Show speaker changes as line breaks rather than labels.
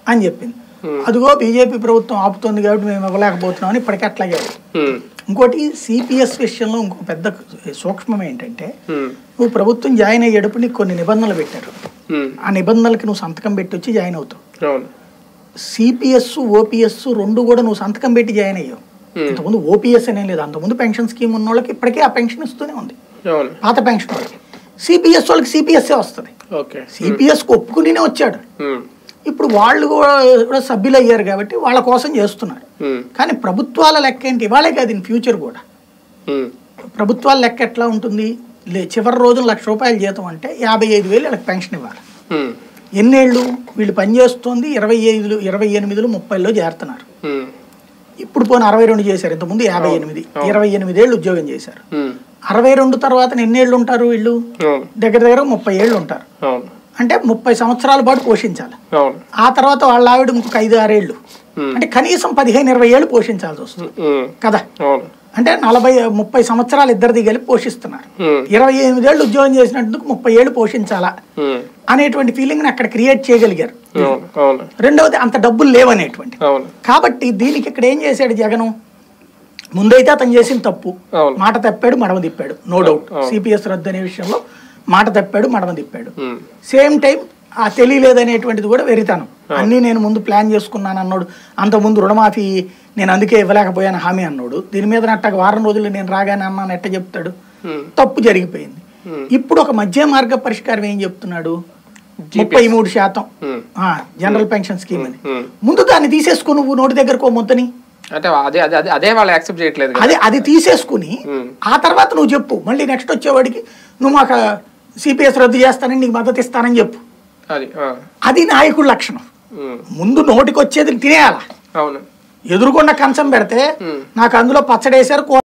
అని చెప్పింది అదిగో బీజేపీ ప్రభుత్వం ఆపుతోంది కాబట్టి మేము ఇవ్వలేకపోతున్నాం అని ఇప్పటికీ అట్లాగే ఉంది.
ఉమ్,
ఇంకోటి సిపిఎస్ విషయంలో ఇంకో పెద్ద సూక్ష్మం ఏంటంటే
ఉమ్,
నువ్వు ప్రభుత్వం జాయిన్ అయ్యేటప్పుడు నీకు కొన్ని నిబంధనలు పెట్టారు
ఉమ్,
ఆ నిబంధనలకి నువ్వు సంతకం పెట్టి వచ్చి జాయిన్ అవుతావు
అవును
సిపిఎస్ ఓపీఎస్ రెండు కూడా నువ్వు సంతకం పెట్టి జాయిన్ అయ్యావు ఇంతకుముందు ఓపీఎస్ అనే లేదు అంతకుముందు పెన్షన్ స్కీమ్ ఉన్న వాళ్ళకి ఇప్పటికే ఆ పెన్షన్ ఇస్తూనే ఉంది
అవును
పాత పెన్షన్ వాళ్ళకి సిపిఎస్ వాళ్ళకి సిపిఎస్ఏ వస్తుంది
ఓకే
సిపిఎస్కి ఒప్పుకునినే వచ్చాడు
ఉమ్,
ఇప్పుడు వాళ్ళు కూడా కూడా సభ్యులు అయ్యారు కాబట్టి వాళ్ళ కోసం చేస్తున్నారు
ఉమ్,
కానీ ప్రభుత్వాల లెక్క ఏంటి ఇవాళే కాదు ఇన్ ఫ్యూచర్ కూడా
ఉమ్,
ప్రభుత్వాల లెక్క ఎట్లా ఉంటుంది లే చివరి రోజున లక్ష రూపాయల జీతం అంటే యాభై ఐదు వేలు వీళ్ళకి పెన్షన్ ఇవ్వాలి
ఉమ్,
ఎన్నేళ్ళు వీళ్ళు పనిచేస్తోంది ఇరవై ఐదులు ఇరవై ఎనిమిదిలు ముప్పైలో చేరుతున్నారు
ఉమ్,
ఇప్పుడు పోనీ అరవై రెండు చేశారు ఇంతకుముందు యాభై ఎనిమిది ఇరవై ఎనిమిదేళ్ళు ఉద్యోగం చేశారు
ఉమ్,
అరవై రెండు తర్వాత ఎన్నేళ్ళు ఉంటారు వీళ్ళు
అవును
దగ్గర దగ్గర ముప్పై ఏళ్ళు ఉంటారు
అవును
అంటే ముప్పై సంవత్సరాల పాటు పోషించాలి
అవును
ఆ తర్వాత వాళ్ళ ఆవిడ ఇంకొక ఐదు ఆరేళ్ళు అంటే కనీసం పదిహేను ఇరవై ఏళ్ళు పోషించాల్సి వస్తుంది
ఉమ్,
కదా
అవును
అంటే నలభై ముప్పై సంవత్సరాలు ఇద్దరిది కలిపి పోషిస్తున్నారు
ఉమ్,
ఇరవై ఎనిమిదేళ్ళు ఉద్యోగం చేసినందుకు ముప్పై ఏళ్ళు పోషించాలా
ఉమ్,
అనేటువంటి ఫీలింగ్ని అక్కడ క్రియేట్ చేయగలిగారు
అవును అవును
రెండవది అంత డబ్బులు లేవనేటువంటి
అవును
కాబట్టి దీనికి ఇక్కడ ఏం చేశాడు జగను ముందైతే అతను చేసిన తప్పు
అవును.
మాట తప్పాడు మడమ తిప్పాడు నో డౌట్ సిపిఎస్ రద్దు అనే విషయంలో మాట తప్పాడు మడమ తిప్పాడు
ఉమ్,
సేమ్ టైం ఆ తెలియలేదనేటువంటిది కూడా వెరితాను అన్నీ నేను ముందు ప్లాన్ చేసుకున్నాను అన్నాడు అంత ముందు రుణమాఫీ నేను అందుకే ఇవ్వలేకపోయాను హామీ అన్నాడు దీని మీద నట్ట వారం రోజులు నేను రాగానే అన్నాను ఎట్ట చెప్తాడు
ఉమ్,
తప్పు జరిగిపోయింది ఇప్పుడు ఒక మధ్య మార్గ పరిష్కారం ఏం చెప్తున్నాడు ముప్పై మూడు శాతం
ఉమ్,
ఆ, జనరల్ పెన్షన్ స్కీమ్ అని
ఉమ్.
ముందు దాన్ని తీసేసుకో నువ్వు నోటి దగ్గరకు మొత్తని
అంటే అదే అదే అదే అదే వాళ్ళు యాక్సెప్ట్ చేయట్లేదు కదా
అది అది తీసేసుకుని
ఉమ్.
ఆ తర్వాత నువ్వు చెప్పు మళ్ళీ నెక్స్ట్ వచ్చేవాడికి నువ్వు మాకు సిపిఎస్ రద్దు చేస్తానని నీకు మద్దతు ఇస్తానని చెప్పు
అది ఆ,
అది నాయకుడి లక్షణం
ఉమ్,
ముందు నోటికి వచ్చేది తినేయాల
అవును
ఎదురుకుండా కంచం పెడితే
ఉమ్.
నాకు అందులో పచ్చడేశారు కూర